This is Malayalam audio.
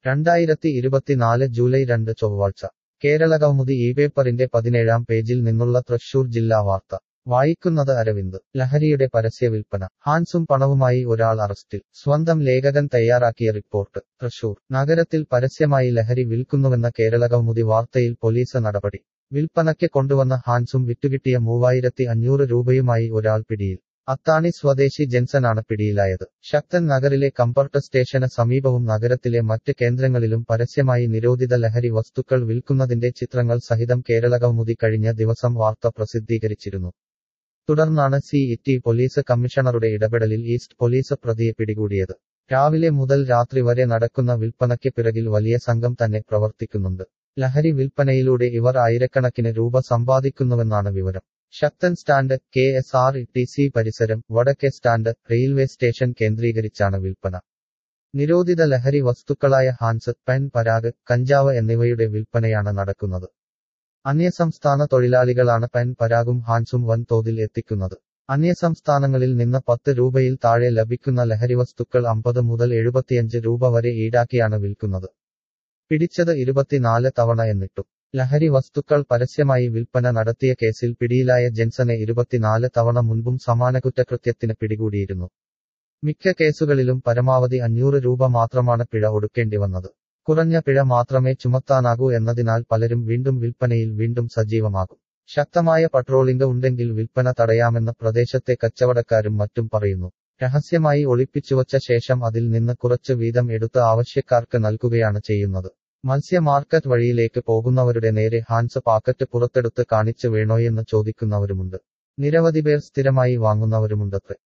രണ്ടായിരത്തി ഇരുപത്തിനാല് ജൂലൈ രണ്ട് ചൊവ്വാഴ്ച കേരളകൗമുദി ഈ പേപ്പറിന്റെ പതിനേഴാം പേജിൽ നിന്നുള്ള തൃശൂർ ജില്ലാ വാർത്ത വായിക്കുന്നത് അരവിന്ദ് ലഹരിയുടെ പരസ്യ വിൽപ്പന ഹാൻസും പണവുമായി ഒരാൾ അറസ്റ്റിൽ സ്വന്തം ലേഖകൻ തയ്യാറാക്കിയ റിപ്പോർട്ട് തൃശൂർ നഗരത്തിൽ പരസ്യമായി ലഹരി വിൽക്കുന്നുവെന്ന കേരളകൗമുദി വാർത്തയിൽ പോലീസ് നടപടി വിൽപ്പനയ്ക്ക് കൊണ്ടുവന്ന ഹാൻസും വിറ്റുകിട്ടിയ മൂവായിരത്തി അഞ്ഞൂറ് രൂപയുമായി ഒരാൾ പിടിയിൽ അത്താണി സ്വദേശി ജെൻസനാണ് പിടിയിലായത് ശക്തൻ നഗറിലെ കംഫർട്ട് സ്റ്റേഷന് സമീപവും നഗരത്തിലെ മറ്റ് കേന്ദ്രങ്ങളിലും പരസ്യമായി നിരോധിത ലഹരി വസ്തുക്കൾ വിൽക്കുന്നതിന്റെ ചിത്രങ്ങൾ സഹിതം കേരളകൗമുദി കഴിഞ്ഞ ദിവസം വാർത്ത പ്രസിദ്ധീകരിച്ചിരുന്നു തുടർന്നാണ് സി ഇറ്റി പോലീസ് കമ്മീഷണറുടെ ഇടപെടലിൽ ഈസ്റ്റ് പോലീസ് പ്രതിയെ പിടികൂടിയത് രാവിലെ മുതൽ രാത്രി വരെ നടക്കുന്ന വിൽപ്പനയ്ക്ക് പിറകിൽ വലിയ സംഘം തന്നെ പ്രവർത്തിക്കുന്നുണ്ട് ലഹരി വിൽപ്പനയിലൂടെ ഇവർ ആയിരക്കണക്കിന് രൂപ സമ്പാദിക്കുന്നുവെന്നാണ് വിവരം Sakthan stand K S R T C പരിസരം വടക്കേ സ്റ്റാൻഡ് റെയിൽവേ സ്റ്റേഷൻ കേന്ദ്രീകരിച്ചാണ് വിൽപ്പന നിരോധിത ലഹരി വസ്തുക്കളായ ഹാൻസ് പെൻ പരാഗ് കഞ്ചാവ് എന്നിവയുടെ വിൽപ്പനയാണ് നടക്കുന്നത് അന്യസംസ്ഥാന തൊഴിലാളികളാണ് പെൻ പരാഗും ഹാൻസും വൻതോതിൽ എത്തിക്കുന്നത് അന്യസംസ്ഥാനങ്ങളിൽ നിന്ന് പത്ത് രൂപയിൽ താഴെ ലഭിക്കുന്ന ലഹരിവസ്തുക്കൾ അമ്പത് മുതൽ എഴുപത്തിയഞ്ച് രൂപ വരെ ഈടാക്കിയാണ് വിൽക്കുന്നത് പിടിച്ചത് ഇരുപത്തിനാല് തവണ എന്നിട്ടും ലഹരി വസ്തുക്കൾ പരസ്യമായി വിൽപ്പന നടത്തിയ കേസിൽ പിടിയിലായ ജെൻസനെ ഇരുപത്തിനാല് തവണ മുൻപും സമാന കുറ്റകൃത്യത്തിന് പിടികൂടിയിരുന്നു മിക്ക കേസുകളിലും പരമാവധി അഞ്ഞൂറ് രൂപ മാത്രമാണ് പിഴ ഒടുക്കേണ്ടി വന്നത് കുറഞ്ഞ പിഴ മാത്രമേ ചുമത്താനാകൂ എന്നതിനാൽ പലരും വീണ്ടും വിൽപ്പനയിൽ വീണ്ടും സജീവമാകും ശക്തമായ പട്രോളിംഗ് ഉണ്ടെങ്കിൽ വിൽപ്പന തടയാമെന്ന് പ്രദേശത്തെ കച്ചവടക്കാരും മറ്റും പറയുന്നു രഹസ്യമായി ഒളിപ്പിച്ചുവച്ച ശേഷം അതിൽ നിന്ന് കുറച്ച് വീതം എടുത്ത് ആവശ്യക്കാർക്ക് നൽകുകയാണ് ചെയ്യുന്നത് മത്സ്യ മാർക്കറ്റ് വഴിയിലേക്ക് പോകുന്നവരുടെ നേരെ ഹാൻസ് പാക്കറ്റ് പുറത്തെടുത്ത് കാണിച്ച് വേണോയെന്ന് ചോദിക്കുന്നവരുമുണ്ട് നിരവധി പേർ സ്ഥിരമായി വാങ്ങുന്നവരുമുണ്ടത്രേ